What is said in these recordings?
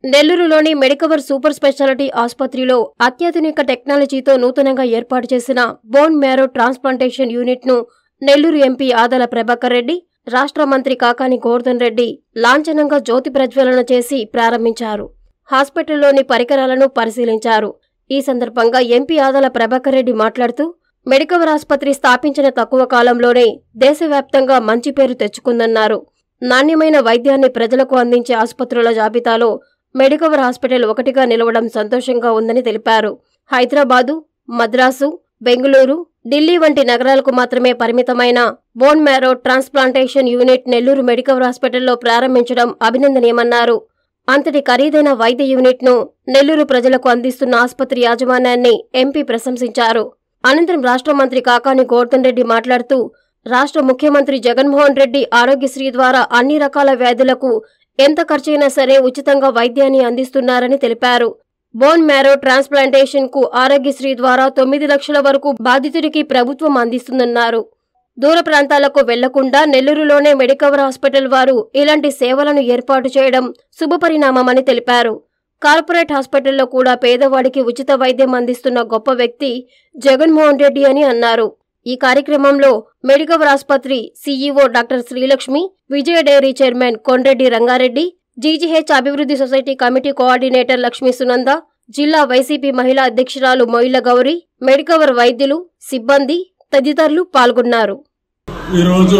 నెల్లూరులోని Medicover super speciality ఆసుపత్రిలో అత్యాధునిక టెక్నాలజీతో నూతనంగా ఏర్పాటు చేసిన బోన్ మ్యారో ట్రాన్స్ప్లాంటేషన్ యూనిట్ను నెల్లూరు ఎంపీ ఆదల ప్రభాకర్ రెడ్డి రాష్ట్ర మంత్రి కాకాని గోవర్ధన్ రెడ్డి లాంఛనంగా జ్యోతి ప్రజ్వలన చేసి ప్రారంభించారు హాస్పిటల్లోని పరికరాలను పరిశీలించారు ఈ సందర్భంగా ఎంపీ ఆదల ప్రభాకర్ రెడ్డి మాట్లాడుతూ మెడికవర్ ఆసుపత్రి స్థాపించిన తక్కువ కాలంలోనే దేశవ్యాప్తంగా మంచి పేరు తెచ్చుకుందన్నారు నాణ్యమైన వైద్యాన్ని ప్రజలకు అందించే ఆసుపత్రుల జాబితాలో మెడికవర్ హాస్పిటల్ ఒకటిగా నిలవడం సంతోషంగా ఉందని తెలిపారు హైదరాబాదు మద్రాసు బెంగళూరు ఢిల్లీ వంటి నగరాలకు మాత్రమే పరిమితమైన bone marrow transplantation unit Nellore Medicover హాస్పిటల్లో ప్రారంభించడం అభినందనీయమన్నారు అంతటి ఖరీదైన వైద్య యూనిట్ను నెల్లూరు ప్రజలకు అందిస్తున్న ఆసుపత్రి యాజమాన్యాన్ని ఎంపీ ప్రశంసించారు అనంతరం రాష్ట్ర మంత్రి కాకాని గోవర్ధన్ రెడ్డి మాట్లాడుతూ రాష్ట్ర ముఖ్యమంత్రి జగన్మోహన్ రెడ్డి ఆరోగ్యశ్రీ ద్వారా అన్ని రకాల వ్యాధులకు ఎంత ఖర్చైనా సరే ఉచితంగా వైద్యాన్ని అందిస్తున్నారని తెలిపారు బోన్ మ్యారో ట్రాన్స్ప్లాంటేషన్ కు ఆరోగ్యశ్రీ ద్వారా తొమ్మిది లక్షల వరకు బాధితుడికి ప్రభుత్వం అందిస్తుందన్నారు దూర ప్రాంతాలకు వెళ్లకుండా నెల్లూరులోనే మెడికవర్ హాస్పిటల్ వారు ఇలాంటి సేవలను ఏర్పాటు చేయడం శుభపరిణామమని తెలిపారు కార్పొరేట్ హాస్పిటల్లో కూడా పేదవాడికి ఉచిత వైద్యం అందిస్తున్న గొప్ప వ్యక్తి జగన్మోహన్ రెడ్డి అని అన్నారు ఈ కార్యక్రమంలో మెడికవర్ ఆసుపత్రి CEO doctor Srilakshmi Vijaya dairy chairman Kondreddy Rangareddy GGH అభివృద్ధి society committee coordinator Lakshmi Sunanda జిల్లా వైసీపీ మహిళా అధ్యక్షురాలు మొయిల గౌరి మెడికవర్ వైద్యులు సిబ్బంది తదితరులు పాల్గొన్నారు ఈరోజు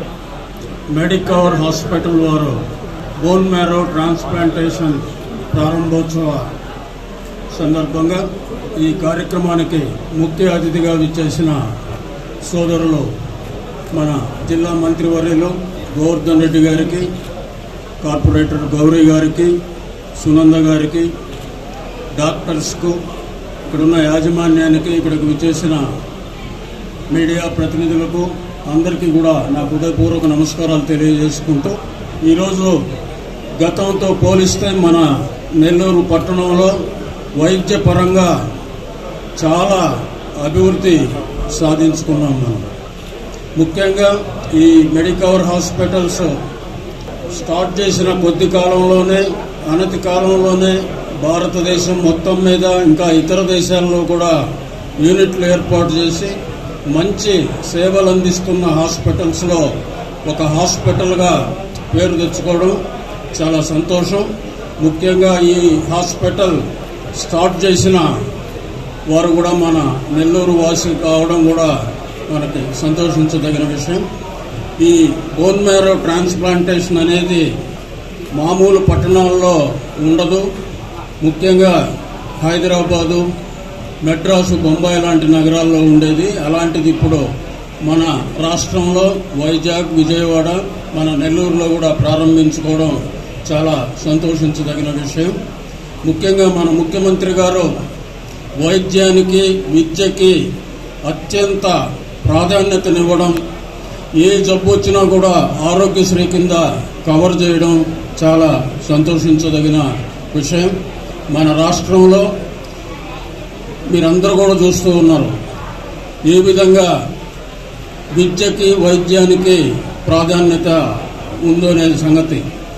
మెడికవర్ హాస్పిటల్ వారు బోన్ మ్యారో ట్రాన్స్ప్లాంటేషన్ ప్రారంభోత్సవ సందర్భంగా ఈ కార్యక్రమానికి ముఖ్య అతిథిగా విచ్చేసిన సోదరులు మన జిల్లా మంత్రివర్యులు గోవర్ధన్ రెడ్డి గారికి కార్పొరేటర్ గౌరీ గారికి సునంద గారికి డాక్టర్స్కు ఇక్కడున్న యాజమాన్యానికి ఇక్కడికి విచ్చేసిన మీడియా ప్రతినిధులకు అందరికీ కూడా నా హృదయపూర్వక నమస్కారాలు తెలియజేసుకుంటూ ఈరోజు గతంతో పోలిస్తే మన నెల్లూరు పట్టణంలో వైద్యపరంగా చాలా అభివృద్ధి సాధించుకున్నాం మనం ముఖ్యంగా ఈ మెడికవర్ హాస్పిటల్స్ స్టార్ట్ చేసిన కొద్ది కాలంలోనే అనతి కాలంలోనే భారతదేశం మొత్తం మీద ఇంకా ఇతర దేశాల్లో కూడా యూనిట్లు ఏర్పాటు చేసి మంచి సేవలు అందిస్తున్న హాస్పిటల్స్లో ఒక హాస్పిటల్గా పేరు తెచ్చుకోవడం చాలా సంతోషం ముఖ్యంగా ఈ హాస్పిటల్ స్టార్ట్ చేసిన వారు కూడా మన నెల్లూరు వాసి కావడం కూడా మనకి సంతోషించదగిన విషయం ఈ బోన్ మ్యారో ట్రాన్స్ప్లాంటేషన్ అనేది మామూలు పట్టణాల్లో ఉండదు ముఖ్యంగా హైదరాబాదు మెడ్రాసు బొంబాయి లాంటి నగరాల్లో ఉండేది అలాంటిది ఇప్పుడు మన రాష్ట్రంలో వైజాగ్ విజయవాడ మన నెల్లూరులో కూడా ప్రారంభించుకోవడం చాలా సంతోషించదగిన విషయం ముఖ్యంగా మన ముఖ్యమంత్రి గారు వైద్యానికి విద్యకి అత్యంత ప్రాధాన్యతనివ్వడం ఏ జబ్బు వచ్చినా కూడా ఆరోగ్యశ్రీ కింద కవర్ చేయడం చాలా సంతోషించదగిన విషయం మన రాష్ట్రంలో మీరందరూ కూడా చూస్తూ ఉన్నారు ఏ విధంగా విద్యకి వైద్యానికి ప్రాధాన్యత ఉందో అనే సంగతి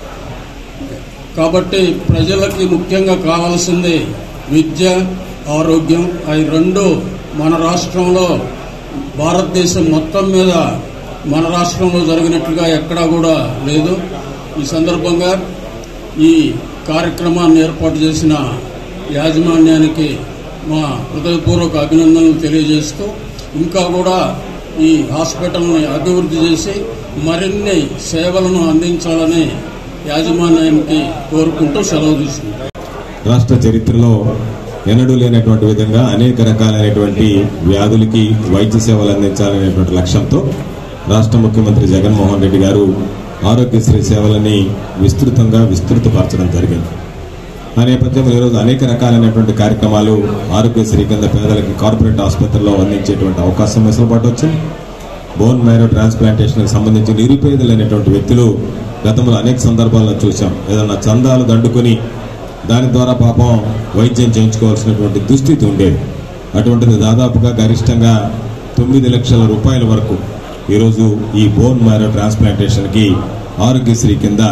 కాబట్టి ప్రజలకి ముఖ్యంగా కావాల్సింది విద్య ఆరోగ్యం అవి రెండు మన రాష్ట్రంలో భారతదేశం మొత్తం మీద మన రాష్ట్రంలో జరిగినట్లుగా ఎక్కడా కూడా లేదు ఈ సందర్భంగా ఈ కార్యక్రమాన్ని ఏర్పాటు చేసిన యాజమాన్యానికి మా హృదయపూర్వక అభినందనలు తెలియజేస్తూ ఇంకా కూడా ఈ హాస్పిటల్ని అభివృద్ధి చేసి మరిన్ని సేవలను అందించాలని యాజమాన్యానికి కోరుకుంటూ సెలవు తీసుకుంటాం రాష్ట్ర చరిత్రలో ఎన్నడూ లేనటువంటి విధంగా అనేక రకాలైనటువంటి వ్యాధులకి వైద్య సేవలు అందించాలనేటువంటి లక్ష్యంతో రాష్ట్ర ముఖ్యమంత్రి జగన్మోహన్ రెడ్డి గారు ఆరోగ్యశ్రీ సేవలని విస్తృతంగా విస్తృతపరచడం జరిగింది ఆ నేపథ్యంలో ఈరోజు అనేక రకాలైనటువంటి కార్యక్రమాలు ఆరోగ్యశ్రీ కింద పేదలకి కార్పొరేట్ ఆసుపత్రుల్లో అందించేటువంటి అవకాశం వెసులుబాటు వచ్చింది బోన్ మైరో ట్రాన్స్ప్లాంటేషన్కి సంబంధించి నిరుపేదలైనటువంటి వ్యక్తులు గతంలో అనేక సందర్భాల్లో చూసాం ఏదన్నా చందాలు దండుకొని దాని ద్వారా పాపం వైద్యం చేయించుకోవాల్సినటువంటి దుస్థితి ఉండేది అటువంటిది దాదాపుగా గరిష్టంగా తొమ్మిది లక్షల రూపాయల వరకు ఈరోజు ఈ బోన్ మ్యారో ట్రాన్స్ప్లాంటేషన్కి ఆరోగ్యశ్రీ కింద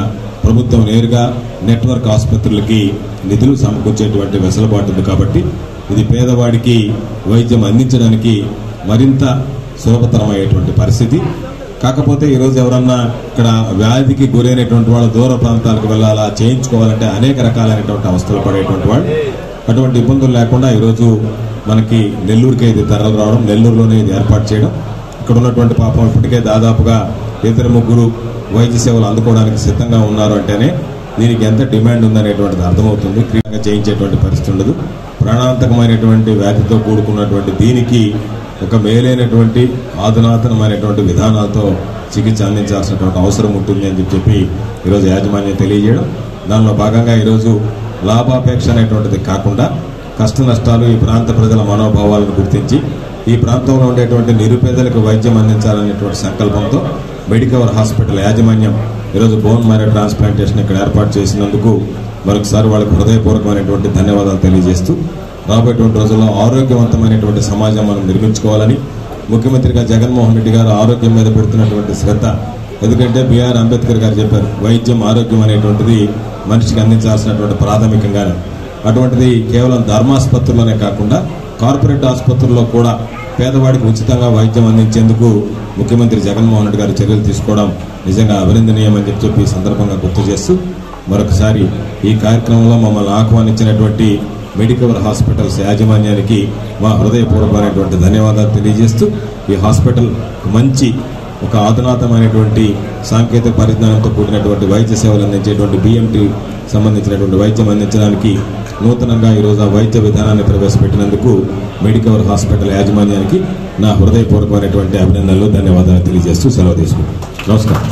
ప్రభుత్వం నేరుగా నెట్వర్క్ ఆసుపత్రులకి నిధులు సమకూర్చేటువంటి వెసులుబాటు ఉంది కాబట్టి ఇది పేదవాడికి వైద్యం అందించడానికి మరింత సులభతరమయ్యేటువంటి పరిస్థితి కాకపోతే ఈరోజు ఎవరన్నా ఇక్కడ వ్యాధికి గురైనటువంటి వాళ్ళు దూర ప్రాంతాలకు వెళ్ళాలా చేయించుకోవాలంటే అనేక రకాలైనటువంటి అవస్థలు పడేటువంటి వాళ్ళు అటువంటి ఇబ్బందులు లేకుండా ఈరోజు మనకి నెల్లూరుకే ఇది తరలి రావడం నెల్లూరులోనే ఇది ఏర్పాటు చేయడం ఇక్కడ ఉన్నటువంటి పాపం ఇప్పటికే దాదాపుగా ఇద్దరు ముగ్గురు వైద్య సేవలు అందుకోవడానికి సిద్ధంగా ఉన్నారు అంటేనే దీనికి ఎంత డిమాండ్ ఉందనేటువంటిది అర్థమవుతుంది క్రియంగా చేయించేటువంటి పరిస్థితి ఉండదు ప్రాణాంతకమైనటువంటి వ్యాధితో కూడుకున్నటువంటి దీనికి ఒక మేలైనటువంటి ఆధునాతనమైనటువంటి విధానాలతో చికిత్స అందించాల్సినటువంటి అవసరం ఉంటుంది అని చెప్పి ఈరోజు యాజమాన్యం తెలియజేయడం దానిలో భాగంగా ఈరోజు లాభాపేక్ష అనేటువంటిది కాకుండా కష్ట నష్టాలు ఈ ప్రాంత ప్రజల మనోభావాలను గుర్తించి ఈ ప్రాంతంలో ఉండేటువంటి నిరుపేదలకు వైద్యం అందించాలనేటువంటి సంకల్పంతో మెడికవర్ హాస్పిటల్ యాజమాన్యం ఈరోజు బోన్ మ్యారో ట్రాన్స్ప్లాంటేషన్ ఇక్కడ ఏర్పాటు చేసినందుకు మరొకసారి వాళ్ళకు హృదయపూర్వకమైనటువంటి ధన్యవాదాలు తెలియజేస్తూ రాబోయేటువంటి రోజుల్లో ఆరోగ్యవంతమైనటువంటి సమాజం మనం నిర్మించుకోవాలని ముఖ్యమంత్రిగా జగన్మోహన్ రెడ్డి గారు ఆరోగ్యం మీద పెడుతున్నటువంటి శ్రద్ధ ఎందుకంటే బిఆర్ అంబేద్కర్ గారు చెప్పారు వైద్యం ఆరోగ్యం అనేటువంటిది మనిషికి అందించాల్సినటువంటి ప్రాథమికంగా అటువంటిది కేవలం ధర్మాసుపత్రుల్లోనే కాకుండా కార్పొరేట్ ఆసుపత్రుల్లో కూడా పేదవాడికి ఉచితంగా వైద్యం అందించేందుకు ముఖ్యమంత్రి జగన్మోహన్ రెడ్డి గారు చర్యలు తీసుకోవడం నిజంగా అభినందనీయమని చెప్పి చెప్పి ఈ సందర్భంగా గుర్తు చేస్తూ మరొకసారి ఈ కార్యక్రమంలో మమ్మల్ని ఆహ్వానించినటువంటి మెడికవర్ హాస్పిటల్స్ యాజమాన్యానికి మా హృదయపూర్వకమైనటువంటి ధన్యవాదాలు తెలియజేస్తూ ఈ హాస్పిటల్ మంచి ఒక ఆధునాతమైనటువంటి సాంకేతిక పరిజ్ఞానంతో కూడినటువంటి వైద్య సేవలు అందించేటువంటి బిఎంటి సంబంధించినటువంటి వైద్యం అందించడానికి నూతనంగా ఈరోజు ఆ వైద్య విధానాన్ని ప్రవేశపెట్టినందుకు మెడికవర్ హాస్పిటల్ యాజమాన్యానికి నా హృదయపూర్వకమైనటువంటి అభినందనలు ధన్యవాదాలు తెలియజేస్తూ సెలవు తీసుకుంటాను నమస్కారం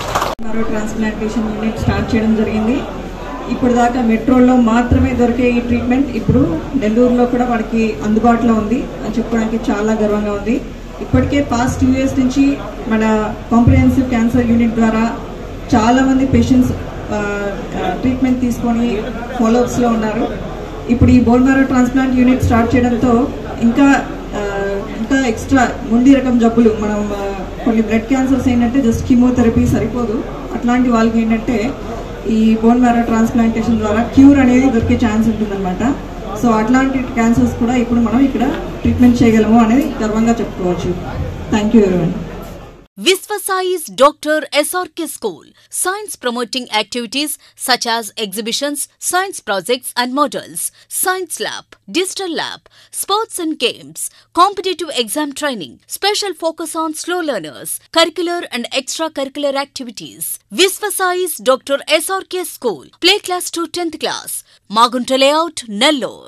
మరో ట్రాన్స్ప్లాంటేషన్ యూనిట్ స్టార్ట్ చేయడం జరిగింది ఇప్పుడు దాకా మెట్రోలో మాత్రమే దొరికే ఈ ట్రీట్మెంట్ ఇప్పుడు నెల్లూరులో కూడా మనకి అందుబాటులో ఉంది అని చెప్పుకోవడానికి చాలా గర్వంగా ఉంది ఇప్పటికే పాస్ట్ టూ ఇయర్స్ నుంచి మన కాంప్రిహెన్సివ్ క్యాన్సర్ యూనిట్ ద్వారా చాలా మంది పేషెంట్స్ ట్రీట్మెంట్ తీసుకొని ఫాలోఅప్స్లో ఉన్నారు ఇప్పుడు ఈ bone marrow transplant unit start చేయడంతో ఇంకా ఆ, ఇంకా ఎక్స్ట్రా ముందు రకం జబ్బులు మనం ఆ, కొన్ని బ్లడ్ క్యాన్సర్స్ ఏంటంటే జస్ట్ కీమోథెరపీ సరిపోదు అట్లాంటి వాళ్ళకి ఏంటంటే ఈ బోన్ మ్యారో ట్రాన్స్ప్లాంటేషన్ ద్వారా క్యూర్ అనేది దొరికే ఛాన్స్ ఉంటుందన్నమాట సో అట్లాంటి క్యాన్సర్స్ కూడా ఇప్పుడు మనం ఇక్కడ ట్రీట్మెంట్ చేయగలము అనేది గర్వంగా చెప్పుకోవచ్చు thank you everyone Visvasai's Dr. SRK School. Science promoting activities such as exhibitions, science projects and models, science lab, digital lab, sports and games, competitive exam training, special focus on slow learners, curricular and extracurricular activities. Visvasai's Dr. SRK School. Play class to 10th class. Magunta layout, Nellore.